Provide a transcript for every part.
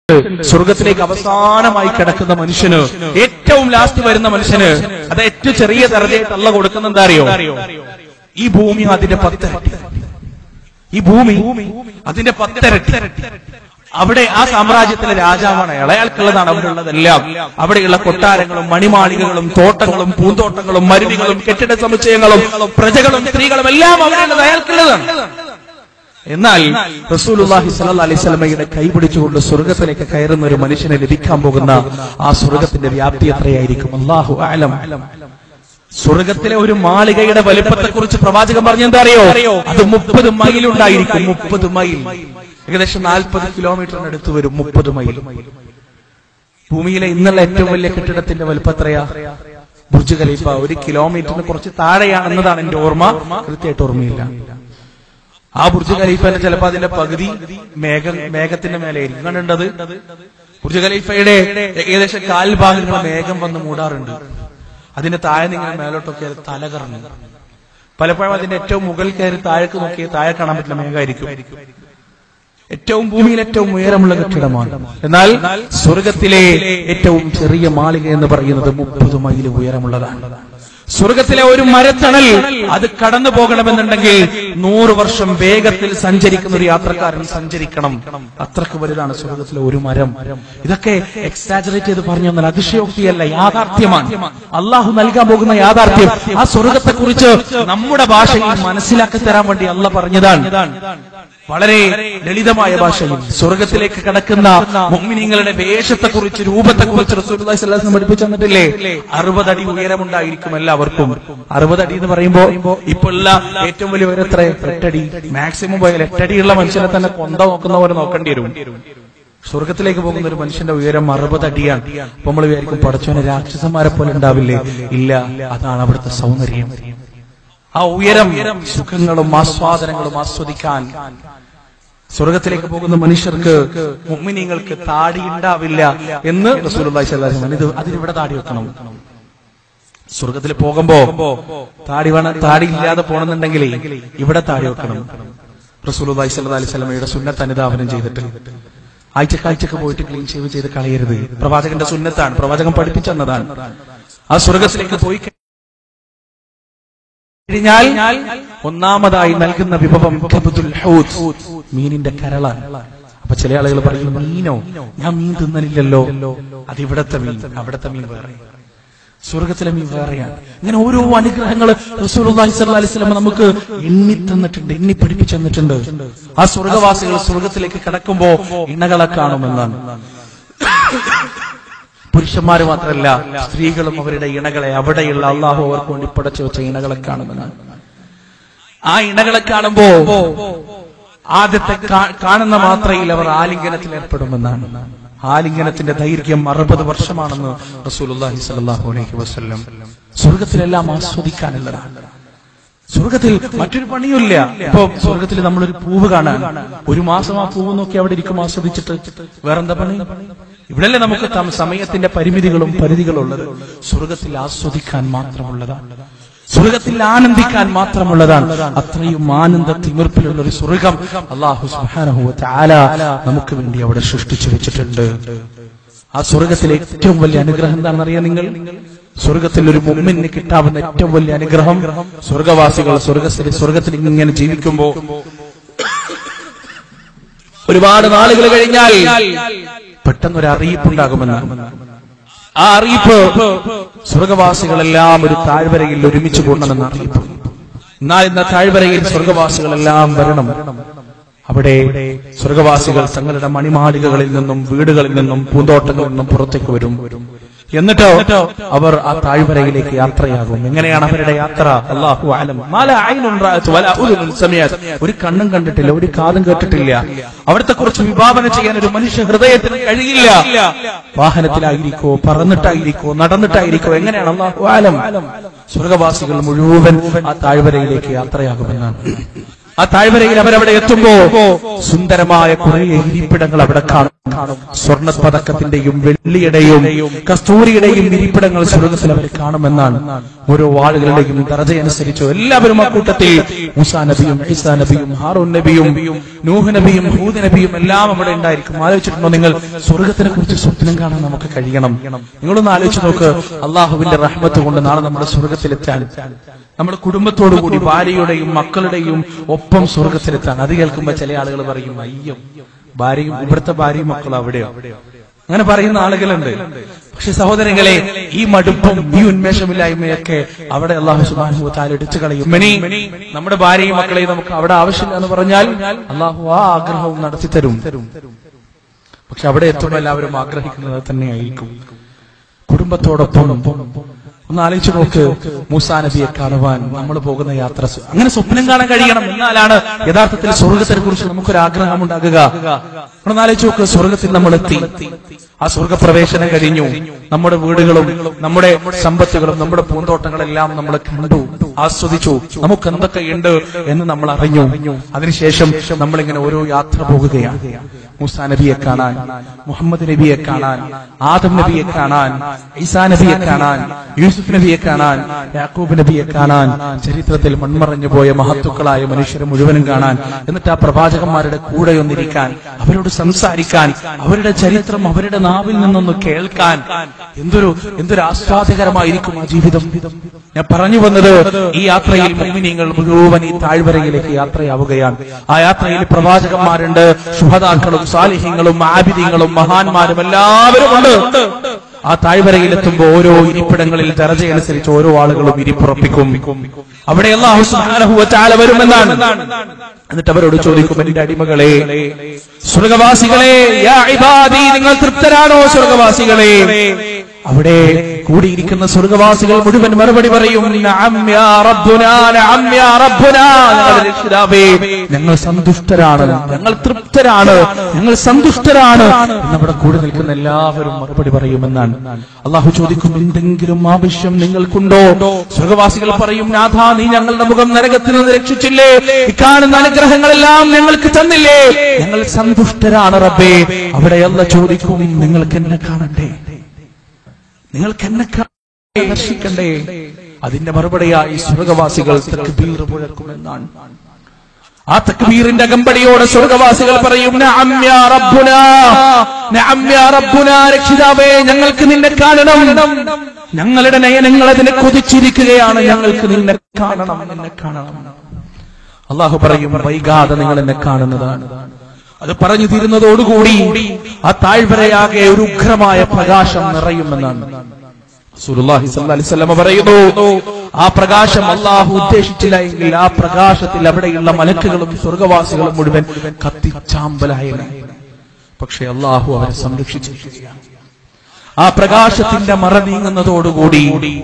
സ്വർഗത്തിലേക്ക് അവസാനമായി കിടക്കുന്ന മനുഷ്യന് ഏറ്റവും ലാസ്റ്റ് വരുന്ന മനുഷ്യന് അത് ഏറ്റവും ചെറിയ ദർജയായിട്ട് അല്ല കൊടുക്കുന്ന എന്താ അറിയോ ഈ ഭൂമി അതിന്റെ പത്തിരട്ടി ഈ ഭൂമി അതിന്റെ പത്തിരട്ടി അവിടെ ആ സാമ്രാജ്യത്തിലെ രാജാവാണ് അയാൾ അയാൾക്കുള്ളതാണ് അവിടെ ഉള്ളതെല്ലാം അവിടെയുള്ള കൊട്ടാരങ്ങളും മണിമാളികകളും തോട്ടങ്ങളും പൂന്തോട്ടങ്ങളും മരുവികളും കെട്ടിട സമുച്ചയങ്ങളും പ്രജകളും സ്ത്രീകളും എല്ലാം അവിടെയുള്ളത് അയാൾക്കുള്ളതാണ് എന്നാൽ റസൂലുള്ളാഹി സ്വല്ലല്ലാഹി അലൈഹി വസല്ലമയുടെ കൈ പിടിച്ചുകൊണ്ട് സ്വർഗത്തിലേക്ക് കയറുന്ന ഒരു മനുഷ്യന് ലഭിക്കാൻ പോകുന്ന ആ സ്വർഗത്തിന്റെ വ്യാപ്തി എത്രയായിരിക്കും അല്ലാഹു അഅലം സ്വർഗത്തിലെ ഒരു മാളികയുടെ വലിപ്പത്തെ കുറിച്ച് പ്രവാചകൻ പറഞ്ഞ എന്താ അറിയോ അത് മുപ്പത് മൈൽ ഉണ്ടായിരിക്കും മുപ്പത് മൈൽ ഏകദേശം നാൽപ്പത് കിലോമീറ്ററിന് അടുത്ത് വരും മുപ്പത് മൈൽ ഭൂമിയിലെ ഇന്നുള്ള ഏറ്റവും വലിയ കെട്ടിടത്തിന്റെ വലിപ്പം എത്രയാ ബുർജ് ഖലീഫ ഒരു കിലോമീറ്ററിന് കുറച്ച് താഴെയാണെന്നതാണ് എന്റെ ഓർമ്മ കൃത്യമായിട്ട് ഓർമ്മയില്ല ആ ബുർജ് ഖലീഫന്റെ ചിലപ്പോ അതിന്റെ പകുതി മേഘം മേഘത്തിന്റെ മേലെയായിരിക്കും കണ്ടിട്ടത് ബുർജ് ഖലീഫയുടെ ഏകദേശം കാൽ ഭാഗങ്ങൾ മേഘം വന്ന് മൂടാറുണ്ട് അതിന്റെ താഴെ നിങ്ങൾ മേലോട്ടൊക്കെ അത് തല കറങ്ങും പലപ്പോഴും അതിന്റെ ഏറ്റവും മുകളിൽ കയറി താഴേക്ക് നോക്കിയാൽ താഴെ കാണാൻ പറ്റുന്ന മേഘമായിരിക്കും ഏറ്റവും ഭൂമിയിൽ ഏറ്റവും ഉയരമുള്ള കെട്ടിടമാണ് എന്നാൽ സ്വർഗത്തിലെ ഏറ്റവും ചെറിയ മാളിക എന്ന് പറയുന്നത് മുപ്പത് മൈൽ ഉയരമുള്ളതാണ് സ്വർഗത്തിലെ ഒരു മരത്തണൽ അത് കടന്നു പോകണമെന്നുണ്ടെങ്കിൽ നൂറ് വർഷം വേഗത്തിൽ സഞ്ചരിക്കുന്ന ഒരു യാത്രക്കാരൻ സഞ്ചരിക്കണം അത്രക്ക് വലുതാണ് സ്വർഗത്തിലെ ഒരു മരം ഇതൊക്കെ എക്സാജറേറ്റ് ചെയ്ത് പറഞ്ഞു തന്നാൽ അതിശയോക്തിയല്ല യാഥാർത്ഥ്യമാണ് അള്ളാഹു നൽകാൻ പോകുന്ന യാഥാർത്ഥ്യം ആ സ്വർഗത്തെ കുറിച്ച് നമ്മുടെ ഭാഷയിൽ മനസ്സിലാക്കി തരാൻ വേണ്ടി അല്ല പറഞ്ഞതാണ് വളരെ ലളിതമായ ഭാഷയിൽ സ്വർഗത്തിലേക്ക് കടക്കുന്ന മുഗ്മിനിങ്ങളുടെ വേഷത്തെ കുറിച്ച് രൂപത്തെ കുറിച്ച് റസൂലുള്ളാഹി സ്വല്ലല്ലാഹു അലൈഹി വസല്ലം പഠിപ്പിച്ചു തന്നിട്ടില്ലേ അറുപതടി ഉയരമുണ്ടായിരിക്കും എല്ലാവർക്കും അറുപതടി എന്ന് പറയുമ്പോ ഇപ്പൊ ഉള്ള ഏറ്റവും വലിയ ഉയരം എത്ര എട്ടടി മാക്സിമം പോയാൽ എട്ടടിയുള്ള മനുഷ്യനെ തന്നെ കൊന്ത നോക്കുന്ന പോലെ നോക്കേണ്ടി വരും സ്വർഗത്തിലേക്ക് പോകുന്ന ഒരു മനുഷ്യന്റെ ഉയരം അറുപത് അടിയാണ് അപ്പൊ നമ്മൾ വിചാരിക്കും പടച്ചോനെ രാക്ഷസന്മാരെ പോലെ ഉണ്ടാവില്ലേ ഇല്ല അതാണ് അവിടുത്തെ സൗന്ദര്യം ആ ഉയരം സുഖങ്ങളും ആസ്വാദനങ്ങളും ആസ്വദിക്കാൻ സ്വർഗത്തിലേക്ക് പോകുന്ന മനുഷ്യർക്ക് മുമ്മിനിങ്ങൾക്ക് താടി ഉണ്ടാവില്ല എന്ന് റസൂലുള്ളാഹി സ്വല്ലല്ലാഹു അലൈഹി വസല്ലം ഇത് അതിനിവിടെ താടി വെക്കണം സ്വർഗത്തിൽ പോകുമ്പോ താടി വേണം താടി ഇല്ലാതെ പോണെന്നുണ്ടെങ്കിൽ ഇവിടെ താടി വെക്കണം റസൂലുള്ളാഹി സ്വല്ലല്ലാഹു അലൈഹി വസല്ലമയുടെ സുന്നത്ത് അനുധാവനം ചെയ്തിട്ട് ആഴ്ചക്കാഴ്ചക്ക് പോയിട്ട് ക്ലീൻ ഷേവ് ചെയ്ത് കളയരുത് പ്രവാചകന്റെ സുന്നത്താണ് പ്രവാചകൻ പഠിപ്പിച്ചെന്നതാണ് ആ സ്വർഗത്തിലേക്ക് പോയി കഴിഞ്ഞാൽ ഒന്നാമതായി നൽകുന്ന വിഭവം കബ്ദുൽ ഹൂത്ത് മീനിന്റെ കരളാണ് അപ്പൊ ചില ആളുകൾ പറയും മീനോ ഞാൻ മീൻ തിന്നലില്ലല്ലോ അത് ഇവിടത്തെ മീൻ അവിടത്തെ മീൻ വേറെ സ്വർഗത്തിലെ മീൻ വേറെയാണ് ഇങ്ങനെ ഓരോ അനുഗ്രഹങ്ങൾ റസൂലുള്ളാഹി സ്വല്ലല്ലാഹി അലൈഹി വസല്ലം നമുക്ക് എണ്ണി തന്നിട്ടുണ്ട് എണ്ണി പഠിപ്പിച്ചു തന്നിട്ടുണ്ട് ആ സ്വർഗവാസികൾ സ്വർഗത്തിലേക്ക് കടക്കുമ്പോ ഇണകളെ കാണുമെന്നാണ് പുരുഷന്മാര് മാത്രമല്ല സ്ത്രീകളും അവരുടെ ഇണകളെ അവിടെയുള്ള അള്ളാഹു അവർക്ക് വേണ്ടി പടച്ചു വെച്ച ഇണകളെ കാണുമെന്നാണ് ആ ഇണകളെ കാണുമ്പോ ആദ്യത്തെ കാ- കാണുന്ന മാത്രയിൽ അവർ ആലിംഗനത്തിൽ ഏർപ്പെടുമെന്നാണ് ആലിംഗനത്തിന്റെ ദൈർഘ്യം അറുപത് വർഷമാണെന്ന് റസൂലുള്ളാഹി സ്വല്ലല്ലാഹു അലൈഹി വസല്ലം സ്വർഗത്തിലെല്ലാം ആസ്വദിക്കാനുള്ളതാണ് സ്വർഗത്തിൽ മറ്റൊരു പണിയില്ല ഇപ്പൊ സ്വർഗത്തിൽ നമ്മളൊരു പൂവ് കാണാൻ ഒരു മാസം ആ പൂവ് നോക്കി അവിടെ ഇരിക്കും ആസ്വദിച്ചിട്ട് വേറെന്താ പണി ഇവിടെയല്ലേ നമുക്ക് തം- സമയത്തിന്റെ പരിമിതികളും പരിധികളും ഉള്ളത് സ്വർഗത്തിൽ ആസ്വദിക്കാൻ മാത്രമുള്ളതാണ് സ്വർഗത്തിൽ ആനന്ദിക്കാൻ മാത്രമുള്ളതാണ് അത്രയും ആനന്ദ തിമിർപ്പിലുള്ള ഒരു സ്വർഗം അള്ളാഹു സുബ്ഹാനഹു വ തആല നമുക്ക് വേണ്ടി അവിടെ സൃഷ്ടിച്ചു വെച്ചിട്ടുണ്ട് ആ സ്വർഗത്തിലെ ഏറ്റവും വലിയ അനുഗ്രഹം എന്താണെന്ന് അറിയാം നിങ്ങൾ സ്വർഗത്തിൽ ഒരു മുമ്മിന് കിട്ടാവുന്ന ഏറ്റവും വലിയ അനുഗ്രഹം സ്വർഗവാസികൾ സ്വർഗത്തിൽ സ്വർഗത്തിൽ ഇങ്ങനെ ജീവിക്കുമ്പോ ഒരുപാട് നാളുകൾ കഴിഞ്ഞാൽ പെട്ടെന്ന് ഒരു അറിയിപ്പുണ്ടാകുമെന്ന് ആ അറിയിപ്പ് സ്വർഗവാസികളെല്ലാം ഒരു താഴ്വരയിൽ ഒരുമിച്ച് കൂടണമെന്ന അറിയിപ്പ് എന്നാൽ ഇന്ന താഴ്വരയിൽ സ്വർഗവാസികളെല്ലാം വരണം അവിടെ സ്വർഗവാസികൾ തങ്ങളുടെ മണിമാളികകളിൽ നിന്നും വീടുകളിൽ നിന്നും പൂന്തോട്ടങ്ങളിൽ നിന്നും പുറത്തേക്ക് വരും എന്നിട്ടോ അവർ ആ താഴ്വരയിലേക്ക് യാത്രയാകും എങ്ങനെയാണ് അവരുടെ യാത്ര അള്ളാഹു അലം മാല ഐനുൻ റഅത്ത് വലാ ഉദുനുൻ സമീഅത്ത്. ഒരു കണ്ണും കണ്ടിട്ടില്ല ഒരു കാതും കേട്ടിട്ടില്ല അവിടത്തെ കുറിച്ച് വിഭാവന ചെയ്യാൻ ഒരു മനുഷ്യ ഹൃദയത്തിന് കഴിയില്ല വാഹനത്തിലായിരിക്കോ പറന്നിട്ടായിരിക്കോ നടന്നിട്ടായിരിക്കോ എങ്ങനെയാണ് അള്ളാഹു ആലം സ്വർഗവാസികൾ മുഴുവൻ ആ താഴ്വരയിലേക്ക് യാത്രയാകുമെന്നാണ് ആ താഴ്വരയിൽ അവരവിടെ എത്തുമ്പോ സുന്ദരമായ കുറെ ഇരിപ്പിടങ്ങൾ അവിടെ കാണും സ്വർണ്ണ പതക്കത്തിന്റെയും വെള്ളിയുടെയും കസ്തൂരിയുടെയും ഇരിപ്പിടങ്ങൾ സ്വർഗത്തിൽ അവർ കാണുമെന്നാണ് ഓരോ ആളുകളുടെയും ദർജയനുസരിച്ചോ എല്ലാവരും ആ കൂട്ടത്തിൽ മൂസാ നബിയും ഈസാ നബിയും ഹാറൂൻ നബിയും നൂഹ് നബിയും ഹൂദ് നബിയും എല്ലാം അവിടെ ഉണ്ടായിരിക്കും ആലോചിച്ചിട്ടുണ്ടോ നിങ്ങൾ സ്വർഗത്തിനെ കുറിച്ച് സ്വപ്നം കാണാൻ നമുക്ക് കഴിയണം നിങ്ങളൊന്ന് ആലോചിച്ച് നോക്ക് അള്ളാഹുവിന്റെ റഹ്മത്ത് കൊണ്ട് നാളെ നമ്മുടെ സ്വർഗത്തിലെത്താൻ നമ്മുടെ കുടുംബത്തോടു കൂടി ഭാര്യയുടെയും മക്കളുടെയും ഒപ്പം സ്വർഗത്തിലെത്താൻ അത് കേൾക്കുമ്പോ ചില ആളുകൾ പറയും അയ്യോ ഭാര്യയും ഇവിടുത്തെ ഭാര്യയും മക്കളും അവിടെയോ അങ്ങനെ പറയുന്ന ആളുകളുണ്ട് പക്ഷെ സഹോദരങ്ങളെ ഈ മടുപ്പും ഈ ഉന്മേഷമില്ലായ്മയൊക്കെ അവിടെ അള്ളാഹു സുബാനു താൽ എടുത്തു കളയും മിനി നമ്മുടെ ഭാര്യയും മക്കളെയും നമുക്ക് അവിടെ ആവശ്യമില്ല എന്ന് പറഞ്ഞാൽ അള്ളാഹു ആ ആഗ്രഹവും നടത്തി തരും പക്ഷെ അവിടെ എത്തുമ്പോൾ എല്ലാവരും ആഗ്രഹിക്കുന്നത് തന്നെയായിരിക്കും കുടുംബത്തോടൊപ്പം ഒന്ന് ആലോചിച്ച് നോക്ക് മൂസാ നബിയെ കാണുവാൻ നമ്മൾ പോകുന്ന യാത്ര സു- അങ്ങനെ സ്വപ്നം കാണാൻ കഴിയണം എന്നാലാണ് യഥാർത്ഥത്തിൽ സ്വർഗത്തെ കുറിച്ച് നമുക്കൊരു ആഗ്രഹം ഉണ്ടാകുക ഒന്ന് ആലോചിച്ച് നോക്ക് സ്വർഗത്തിൽ നമ്മൾ എത്തി ആ സ്വർഗപ്രവേശനം കഴിഞ്ഞു നമ്മുടെ വീടുകളും നമ്മുടെ സമ്പത്തുകളും നമ്മുടെ പൂന്തോട്ടങ്ങളെല്ലാം നമ്മൾ കണ്ടു ആസ്വദിച്ചു നമുക്ക് എന്തൊക്കെയുണ്ട് എന്ന് നമ്മൾ അറിഞ്ഞു അതിനുശേഷം നമ്മളിങ്ങനെ ഓരോ യാത്ര പോകുകയാണ് മൂസാ നബിയെ കാണാൻ മുഹമ്മദ് നബിയെ കാണാൻ ആദം നബിയെ കാണാൻ ഈസാ നബിയെ കാണാൻ യൂസുഫ് നബിയെ കാണാൻ യാക്കൂബ് നബിയെ കാണാൻ ചരിത്രത്തിൽ മൺമറഞ്ഞു പോയ മഹത്തുക്കളായ മനുഷ്യരെ മുഴുവനും കാണാൻ എന്നിട്ട് ആ പ്രവാചകന്മാരുടെ കൂടെ ഒന്നിരിക്കാൻ അവരോട് സംസാരിക്കാൻ അവരുടെ ചരിത്രം അവരുടെ നാവിൽ നിന്നൊന്ന് കേൾക്കാൻ എന്തൊരു എന്തൊരു ആസ്വാദ്യകരമായിരിക്കും ആ ജീവിതം ഞാൻ പറഞ്ഞു വന്നത് ഈ യാത്രയിൽ മുമ്മിനിങ്ങൾ മുഴുവൻ ഈ താഴ്വരയിലേക്ക് യാത്രയാവുകയാണ് ആ യാത്രയിൽ പ്രവാചകന്മാരുണ്ട് ശുഭതാക്കളും സാലിഹ്യങ്ങളും ആബിദിങ്ങളും മഹാന്മാരും എല്ലാവരും ഉണ്ട് ആ താഴ്വരയിലെത്തുമ്പോൾ ഓരോ ഇരിപ്പിടങ്ങളിൽ ദർജയനുസരിച്ച് ഓരോ ആളുകളും ഇരിപ്പുറപ്പിക്കും അവിടെ അല്ലാഹു സുബ്ഹാനഹു വ തആല വരുമെന്നാണ് എന്നിട്ട് അവരോട് ചോദിക്കും എന്റെ അടിമകളെ സ്വർഗവാസികളെ യാ ഇബാദി നിങ്ങൾ തൃപ്തരാണോ സ്വർഗവാസികളെ അവിടെ കൂടിയിരിക്കുന്ന സ്വർഗവാസികൾ മുഴുവൻ മറുപടി പറയും നഅം യാ റബ്ബുനാ നഅം യാ റബ്ബുനാ ഞങ്ങളുടെ രക്ഷിതാവേ ഞങ്ങൾ സന്തുഷ്ടരാണ് ഞങ്ങൾ തൃപ്തരാണ് ഞങ്ങൾ സന്തുഷ്ടരാണ് എന്നവിടെ കൂടെ നിൽക്കുന്ന എല്ലാവരും മറുപടി പറയുമെന്നാണ് അള്ളാഹു ചോദിക്കും എന്തെങ്കിലും ആവശ്യം നിങ്ങൾക്കുണ്ടോ സ്വർഗവാസികൾ പറയും നാഥ നീ ഞങ്ങളുടെ മുഖം നരകത്തിൽ നിന്ന് രക്ഷിച്ചില്ലേ ഇക്കാണുന്ന അനുഗ്രഹങ്ങളെല്ലാം ഞങ്ങൾക്ക് തന്നില്ലേ ഞങ്ങൾ സന്തുഷ്ടരാണ് റബ്ബേ അവിടെ അല്ല ചോദിക്കും നിങ്ങൾക്ക് എന്നെ കാണണ്ടേ നിങ്ങൾക്ക് എന്നെ കാണണ്ടേ? ദർശിക്കണ്ടേ അതിന്റെ മറുപടിയായി സ്വർഗവാസികൾ തക്ബീർ മുഴക്കുമെന്നാണ് ആ തക്ബീറിന്റെ അകമ്പടിയോടെ സ്വർഗവാസികൾ പറയും നഅം യാ റബ്ബുനാ നഅം യാ റബ്ബുനാ രക്ഷിതാവേ ഞങ്ങൾക്ക് നിന്നെ കാണണം ഞങ്ങളുടെ നയനങ്ങൾ അതിനെ കൊതിച്ചിരിക്കുകയാണ് ഞങ്ങൾക്ക് നിന്നെ കാണണം നിന്നെ കാണണം അള്ളാഹു പറയും വൈകാതെ നിങ്ങൾ എന്നെ കാണുന്നതാണ് അത് പറഞ്ഞു തീരുന്നതോടുകൂടി ആ താഴ്വരയാകെ ഒരു ഉഗ്രമായ പ്രകാശം നിറയുമെന്നാണ് റസൂലുള്ളാഹി സ്വല്ലല്ലാഹി അലൈഹി വസല്ലമ പറയുന്നു ആ പ്രകാശം അള്ളാഹു ഉദ്ദേശിച്ചില്ല എങ്കിൽ ആ പ്രകാശത്തിൽ അവിടെയുള്ള മലക്കുകളും സ്വർഗവാസികളും മുഴുവൻ കത്തിച്ചാമ്പലായനെ പക്ഷെ അള്ളാഹു അവരെ സംരക്ഷിച്ചിരിക്കുകയാണ് ആ പ്രകാശത്തിന്റെ മറ നീങ്ങുന്നതോടുകൂടി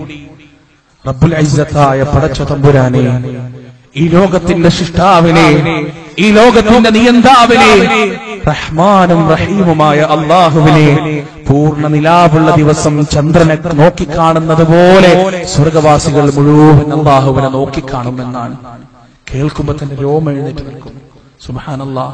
റബ്ബുൽ ഐസത്തായ പടച്ച തമ്പുരാനെ ഈ ലോകത്തിന്റെ സൃഷ്ടാവിനെ ഈ ലോകത്തിന്റെ നിയന്താവിനെ റഹ്മാനും റഹീമുമായ അള്ളാഹുവിനെ പൂർണ്ണ നിലാവുള്ള ദിവസം ചന്ദ്രനെ നോക്കിക്കാണുന്നത് പോലെ സ്വർഗവാസികൾ മുഴുവൻ അള്ളാഹുവിനെ നോക്കിക്കാണുമെന്നാണ് കേൾക്കുമ്പോ തന്നെ രോമ എഴുന്നേറ്റ് നിൽക്കും സുബാനല്ലാ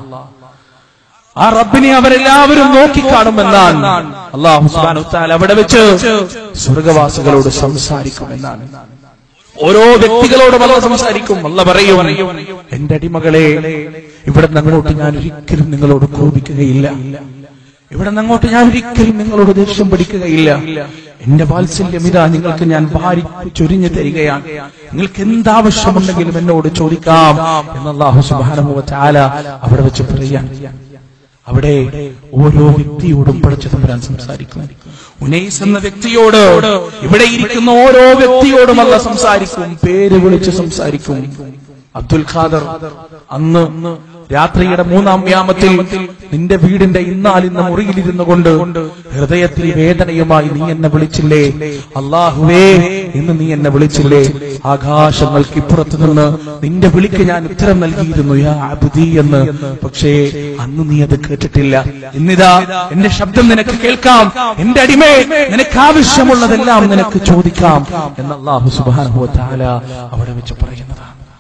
ആ റബ്ബിനെ അവരെല്ലാവരും നോക്കിക്കാണുമെന്നാണ് അള്ളാഹു സുബ്ഹാനഹു വ തആല അവിടെ വെച്ച് സ്വർഗവാസികളോട് സംസാരിക്കുമെന്നാണ് ഓരോ വ്യക്തികളോടും അല്ല സംസാരിക്കും അല്ല പറയും എന്റെ അടിമകളെ ഇവിടെ നിന്ന് അങ്ങോട്ട് ഞാൻ ഒരിക്കലും നിങ്ങളോട് കോപിക്കുകയില്ല ഇവിടെ നിന്ന് അങ്ങോട്ട് ഞാൻ ഒരിക്കലും നിങ്ങളോട് ദേഷ്യം പിടിക്കുകയില്ല എന്റെ വാത്സല്യം ഇതാ നിങ്ങൾക്ക് ഞാൻ ഭാരി ചൊരിഞ്ഞു തരികയാണ് നിങ്ങൾക്ക് എന്താവശ്യമുണ്ടെങ്കിലും എന്നോട് ചോദിക്കാം എന്നല്ലാഹു സുബ്ഹാനഹു വ തആല അവിടെ വെച്ച് പറയാൻ അവിടെ ഓരോ വ്യക്തിയോടും പഠിച്ചു തമ്പുരാൻ സംസാരിക്കും ഉനൈസ് എന്ന വ്യക്തിയോട് ഇവിടെ ഇരിക്കുന്ന ഓരോ വ്യക്തിയോടും അല്ല സംസാരിക്കും പേര് വിളിച്ച് സംസാരിക്കും അബ്ദുൽ ഖാദർ അന്ന് രാത്രിയുടെ മൂന്നാം വ്യാമത്തിൽ നിന്റെ വീടിന്റെ ഇന്നാലിന്ന മുറിയിലിരുന്നു കൊണ്ട് ഹൃദയത്തിൽ വേദനയുമായി നീ എന്നെ വിളിച്ചില്ലേ അള്ളാഹുവേ എന്ന് നീ എന്നെ വിളിച്ചില്ലേ ആകാശങ്ങൾക്ക് ഇപ്പുറത്ത് നിന്ന് നിന്റെ വിളിക്ക് ഞാൻ ഉത്തരം നൽകിയിരുന്നു യാ അബ്ദി എന്ന് പക്ഷേ അന്ന് നീ അത് കേട്ടിട്ടില്ല ഇന്നിതാ എന്റെ ശബ്ദം നിനക്ക് കേൾക്കാം എന്റെ അടിമേ നിനക്ക് ആവശ്യമുള്ളതെല്ലാം നിനക്ക് ചോദിക്കാം എന്ന് അള്ളാഹു സുബാനുഭവ താല അവിടെ വെച്ച് പറയുന്നതാണ്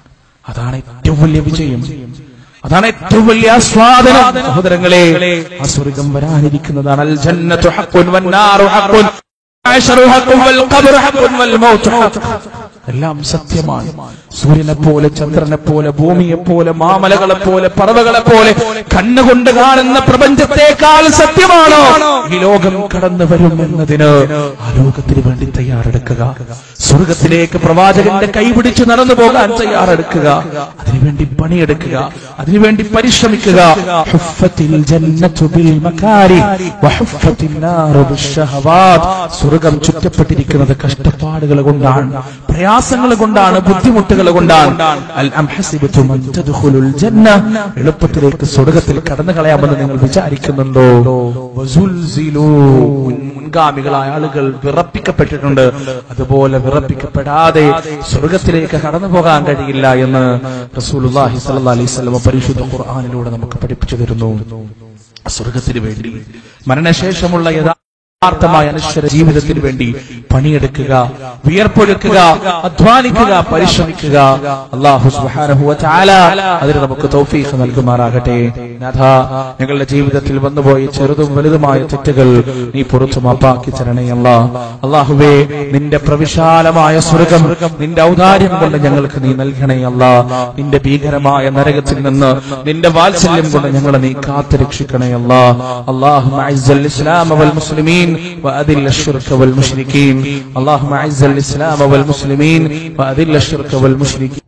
അതാണ് ഏറ്റവും വലിയ വിജയം അതാണ് ഏറ്റവും വലിയ ആസ്വാദനം സഹോദരങ്ങളെ ആ സ്വർഗം വരാനിരിക്കുന്നതാണ് അൽ ജന്നത്തു ഹഖ്ഖുൻ വന്നാറു ഹഖ്ഖുൻ അശറു ഹഖ്ഖുൻ വൽ ഖബ്റു ഹഖ്ഖുൻ വൽ മൗതു ഹഖ് എല്ലാം സത്യമാണ് സൂര്യനെ പോലെ ചന്ദ്രനെ പോലെ ഭൂമിയെ പോലെ മാമലകളെ പോലെ പറവകളെ പോലെ കണ്ണുകൊണ്ട് കാണുന്ന പ്രപഞ്ചത്തെക്കാൾ സത്യമാണോ ഈ ലോകം കടന്നു വരും എന്നതിന് ആ ലോകത്തിന് വേണ്ടി തയ്യാറെടുക്കുക സ്വർഗത്തിലേക്ക് പ്രവാചകന്റെ കൈപിടിച്ച് നടന്നു പോകാൻ തയ്യാറെടുക്കുക അതിനുവേണ്ടി പണിയെടുക്കുക അതിനുവേണ്ടി പരിശ്രമിക്കുക ഹുഫത്തിൽ ജന്നത്തു ബിൽ മകാരി വഹുഫത്തിൽ നാറു ബിശ്ശഹവാത്ത്. സ്വർഗം ചുറ്റപ്പെട്ടിരിക്കുന്നത് കഷ്ടപ്പാടുകൾ കൊണ്ടാണ് പ്രയാസങ്ങൾ കൊണ്ടാണ് ബുദ്ധിമുട്ടുകൾ കൊണ്ടാണ് അൽ അം ഹസിബതും അൻ തദ്ഖുലുൽ ജന്ന എളുപ്പത്തിലേക്ക് സ്വർഗത്തിൽ കടന്നു കളയാമെന്ന് നിങ്ങൾ വിചാരിക്കുന്നുണ്ടോ വസുൽസിലൂ. മുൻ- മുൻഗാമികളായ ആളുകൾ വിറപ്പിക്കപ്പെട്ടിട്ടുണ്ട് അതുപോലെ വിറപ്പിക്കപ്പെടാതെ സ്വർഗത്തിലേക്ക് കടന്നു പോകാൻ കഴിയില്ല എന്ന് റസൂലുള്ളാഹി സ്വല്ലല്ലാഹി അലൈഹി വസല്ലം പരിശുദ്ധ ഖുർആനിലൂടെ നമുക്ക് പഠിപ്പിച്ചു തരുന്നു സ്വർഗത്തിന് വേണ്ടി മരണശേഷമുള്ള യഥാർത്ഥമായ അനശ്വര ജീവിതത്തിന് വേണ്ടി പണിയെടുക്കുക വിയർപ്പൊഴുക്കുക അധ്വാനിക്കുക പരിശ്രമിക്കുക അള്ളാഹു സുബ്ഹാനഹു വ തആല അതിന് നമുക്ക് തൗഫീഖ് നൽകുമാറാകട്ടെ നാഥ ഞങ്ങളുടെ ജീവിതത്തിൽ വന്നുപോയ ചെറുതും വലുതുമായ തെറ്റുകൾ നീ പുറത്തു മാപ്പാക്കി തരണേ അല്ലാ അള്ളാഹുവേ നിന്റെ പ്രവിശാലമായ സ്വർഗം നിന്റെ ഔദാര്യം കൊണ്ട് ഞങ്ങൾക്ക് നീ നൽകണേ അല്ലാ നിന്റെ ഭീകരമായ നരകത്തിൽ നിന്ന് നിന്റെ വാത്സല്യം കൊണ്ട് ഞങ്ങളെ നീ കാത്തു രക്ഷിക്കണേ അല്ലാ اللهم اعز الاسلام والمسلمين واذل الشرك والمشركين اللهم اعز الاسلام والمسلمين واذل الشرك والمشركين